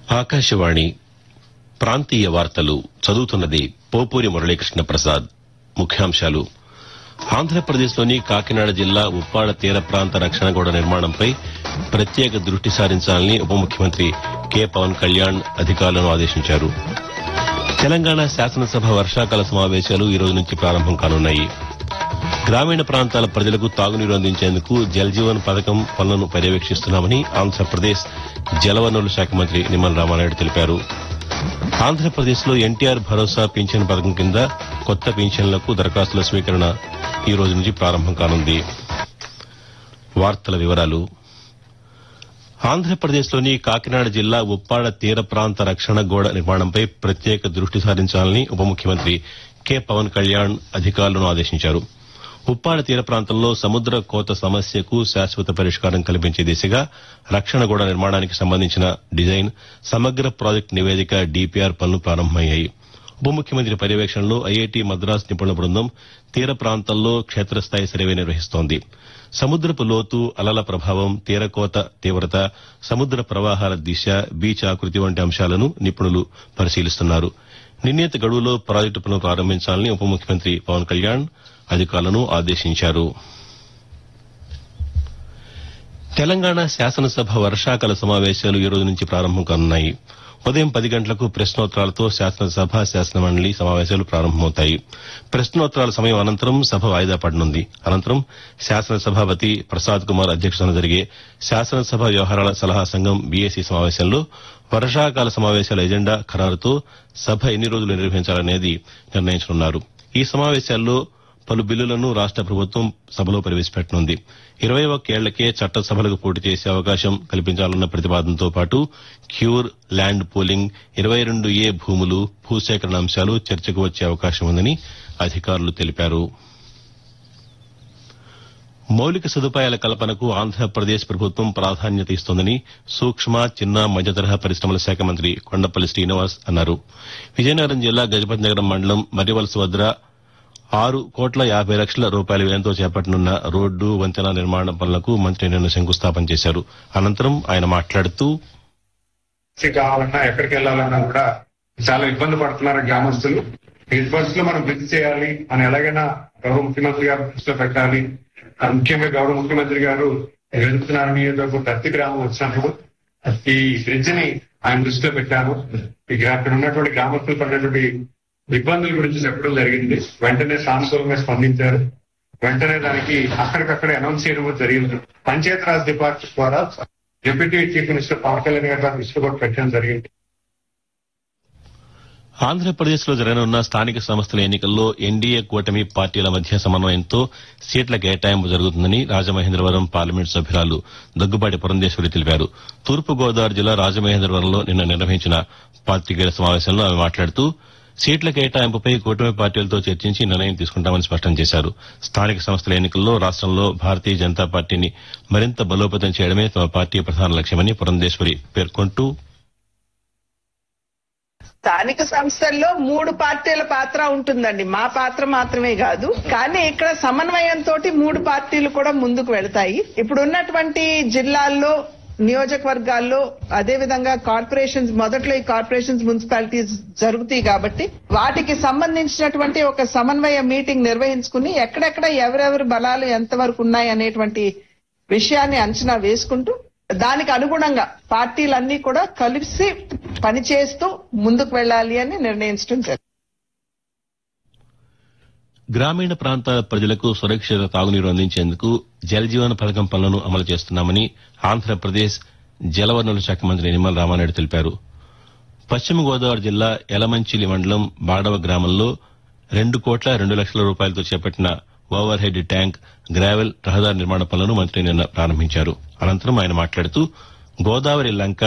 ఆకాశవాణి ప్రాంతీయ వార్తలు చదువుతున్నది పోపూరి మురళీకృష్ణ ప్రసాద్ ముఖ్యాంశాలు ఆంధ్రప్రదేశ్లోని కాకినాడ జిల్లా ఉప్పాడ తీర ప్రాంత రక్షణ గోడ నిర్మాణంపై ప్రత్యేక దృష్టి సారించాలని ఉప ముఖ్యమంత్రి కె పవన్ కళ్యాణ్ అధికారులను ఆదేశించారు తెలంగాణ శాసనసభ వర్షాకాల సమావేశాలు ఈ రోజు నుంచి ప్రారంభం కానున్నాయి గ్రామీణ ప్రాంతాల ప్రజలకు తాగునీరు అందించేందుకు జల్ జీవన్ పథకం పనులను పర్యవేక్షిస్తున్నామని ఆంధ్రప్రదేశ్ జలవనరుల శాఖ మంత్రి నిమ్మల రామానాయుడు తెలిపారు ఆంధ్రప్రదేశ్లో ఎన్టీఆర్ భరోసా పింఛన్ పథకం కింద కొత్త పింఛన్లకు దరఖాస్తుల స్వీకరణ ఈ రోజు నుంచి ప్రారంభం కానుంది వార్తల వివరాలు ఆంధ్రప్రదేశ్లోని కాకినాడ జిల్లా ఉప్పాడ తీర ప్రాంత రక్షణ గోడ నిర్మాణంపై ప్రత్యేక దృష్టి సారించాలని ఉప ముఖ్యమంత్రి కె పవన్ కళ్యాణ్ అధికారులను ఆదేశించారు ఉప్పాడ తీర ప్రాంతంలో సముద్ర కోత సమస్యకు శాశ్వత పరిష్కారం కల్పించే దిశగా రక్షణ గోడ నిర్మాణానికి సంబంధించిన డిజైన్ సమగ్ర ప్రాజెక్టు నివేదిక డీపీఆర్ పనులు ప్రారంభమయ్యాయి ఉప ముఖ్యమంత్రి పర్యవేక్షణలో ఐఐటి మద్రాస్ నిపుణుల బృందం తీర ప్రాంతంలో క్షేత్రస్థాయి సర్వే నిర్వహిస్తోంది సముద్రపు లోతు అలల ప్రభావం తీరకోత తీవ్రత సముద్ర ప్రవాహాల దిశ బీచ్ ఆకృతి వంటి అంశాలను నిపుణులు పరిశీలిస్తున్నారు నిర్ణీత గడువులో ప్రాజెక్టు పనులు ప్రారంభించాలని ఉప ముఖ్యమంత్రి పవన్ కళ్యాణ్ అధికారులను ఆదేశించారు తెలంగాణ శాసనసభ వర్షాకాల సమావేశాలు ఈ రోజు నుంచి ప్రారంభం కానున్నాయి ఉదయం పది గంటలకు ప్రశ్నోత్తరాలతో శాసనసభ శాసనమండలి సమావేశాలు ప్రారంభమవుతాయి ప్రశ్నోత్తరాల సమయం అనంతరం సభ వాయిదా పడనుంది అనంతరం శాసనసభాపతి ప్రసాద్ కుమార్ అధ్యక్షతన జరిగే శాసనసభ వ్యవహారాల సలహా సంఘం బీఏసీ సమావేశంలో వర్షాకాల సమావేశాల ఎజెండా ఖరారుతో సభ ఎన్ని రోజులు నిర్వహించాలనేది నిర్ణయించనున్నారు ఈ సమావేశాల్లో పలు బిల్లులను రాష్ట ప్రభుత్వం సభలో ప్రవేశపెట్టనుంది ఇరవై ఒక్కేళ్లకే చట్టసభలకు పోటీ చేసే అవకాశం కల్పించాలన్న ప్రతిపాదనతో పాటు క్యూర్ ల్యాండ్ పూలింగ్ ఇరవై రెండు ఏ భూములు భూసేకరణ అంశాలు చర్చకు వచ్చే అవకాశం ఉందని అధికారులు తెలిపారు మౌలిక సదుపాయాల కల్పనకు ఆంధ్రప్రదేశ్ ప్రభుత్వం ప్రాధాన్యత ఇస్తోందని సూక్ష్మ చిన్న మధ్యతరహా పరిశ్రమల శాఖ మంత్రి కొండపల్లి శ్రీనివాస్ అన్నారు విజయనగరం జిల్లా గజపతి నగరం మండలం మర్రివలస వద్ద ఆరు కోట్ల యాభై లక్షల రూపాయల వ్యయంతో చేపట్టనున్న రోడ్డు వంతెన నిర్మాణ పనులకు మంత్రి నిన్న శంకుస్థాపన చేశారు అనంతరం ఆయన మాట్లాడుతూ టాక్సీ కావాలన్నా ఎక్కడికి వెళ్ళాలన్నా కూడా చాలా ఇబ్బంది పడుతున్నారు గ్రామస్తులు ఈ ఇబ్బందులు మనం వృద్ధి చేయాలి అని ఎలాగైనా గౌరవ ముఖ్యమంత్రి గారు దృష్టిలో పెట్టాలి ఆ ముఖ్యంగా గౌరవ ముఖ్యమంత్రి గారు వెళ్తున్నారు నియోజకవర్గం దత్తి గ్రామం వచ్చినప్పుడు ఈ బ్రిడ్జ్ ని ఆయన దృష్టిలో పెట్టారు ఈ గ్రా- ఇక్కడ ఉన్నటువంటి గ్రామస్తులు పడినటువంటి ఇబ్బందుల గురించి చెప్పడం జరిగింది వెంటనే సానుకూలంగా స్పందించారు వెంటనే దానికి అక్కడికక్కడే అనౌన్స్ చేయడం కూడా జరిగింది పంచాయత్ రాజ్ డిపార్ట్మెంట్ ద్వారా deputy chief minister Pawan Kalyan గారు దృష్టి కూడా పెట్టడం జరిగింది ఆంధ్రప్రదేశ్ లో జరగనున్న స్థానిక సంస్థల ఎన్నికల్లో ఎన్డీఏ కూటమి పార్టీల మధ్య సమన్వయంతో సీట్ల కేటాయింపు జరుగుతుందని రాజమహేంద్రవరం పార్లమెంట్ సభ్యురాలు దగ్గుబాటి పురంధేశ్వరి తెలిపారు తూర్పుగోదావరి జిల్లా రాజమహేంద్రవరంలో నిన్న నిర్వహించిన పాతికేయుల సమావేశంలో ఆమె మాట్లాడుతూ సీట్ల కేటాయింపుపై కూటమి పార్టీలతో చర్చించి నిర్ణయం తీసుకుంటామని స్పష్టం చేశారు స్థానిక సంస్థల ఎన్నికల్లో రాష్ట్రంలో భారతీయ జనతా పార్టీని మరింత బలోపేతం చేయడమే తమ పార్టీ ప్రధాన లక్ష్యమని పురంధేశ్వరి పేర్కొంటూ స్థానిక సంస్థల్లో మూడు పార్టీల పాత్ర ఉంటుందండి మా పాత్ర మాత్రమే కాదు కానీ ఇక్కడ సమన్వయంతో మూడు పార్టీలు కూడా ముందుకు వెళతాయి ఇప్పుడు ఉన్నటువంటి జిల్లాల్లో నియోజకవర్గాల్లో అదే విధంగా కార్పొరేషన్స్ మొదట్లో ఈ కార్పొరేషన్స్ మున్సిపాలిటీస్ జరుగుతాయి కాబట్టి వాటికి సంబంధించినటువంటి ఒక సమన్వయ మీటింగ్ నిర్వహించుకుని ఎక్కడెక్కడ ఎవరెవరు బలాలు ఎంతవరకు ఉన్నాయి అనేటువంటి విషయాన్ని అంచనా వేసుకుంటూ దానికి అనుగుణంగా పార్టీలన్నీ కూడా కలిసి పనిచేస్తూ ముందుకు వెళ్ళాలి అని నిర్ణయించడం జరిగింది గ్రామీణ ప్రాంతాల ప్రజలకు సురక్షిత తాగునీరు అందించేందుకు జల్ జీవన్ పథకం పనులను అమలు చేస్తున్నామని ఆంధ్రప్రదేశ్ జలవనరుల శాఖ మంత్రి నిమ్మల రామానాయుడు తెలిపారు పశ్చిమ గోదావరి జిల్లా యలమంచిలి మండలం బాడవ గ్రామంలో రెండు కోట్ల రెండు లక్షల రూపాయలతో చేపట్టిన ఓవర్ హెడ్ ట్యాంక్ గ్రావెల్ రహదారి నిర్మాణ పనులను మంత్రి నిన్న ప్రారంభించారు అనంతరం ఆయన మాట్లాడుతూ గోదావరి లంక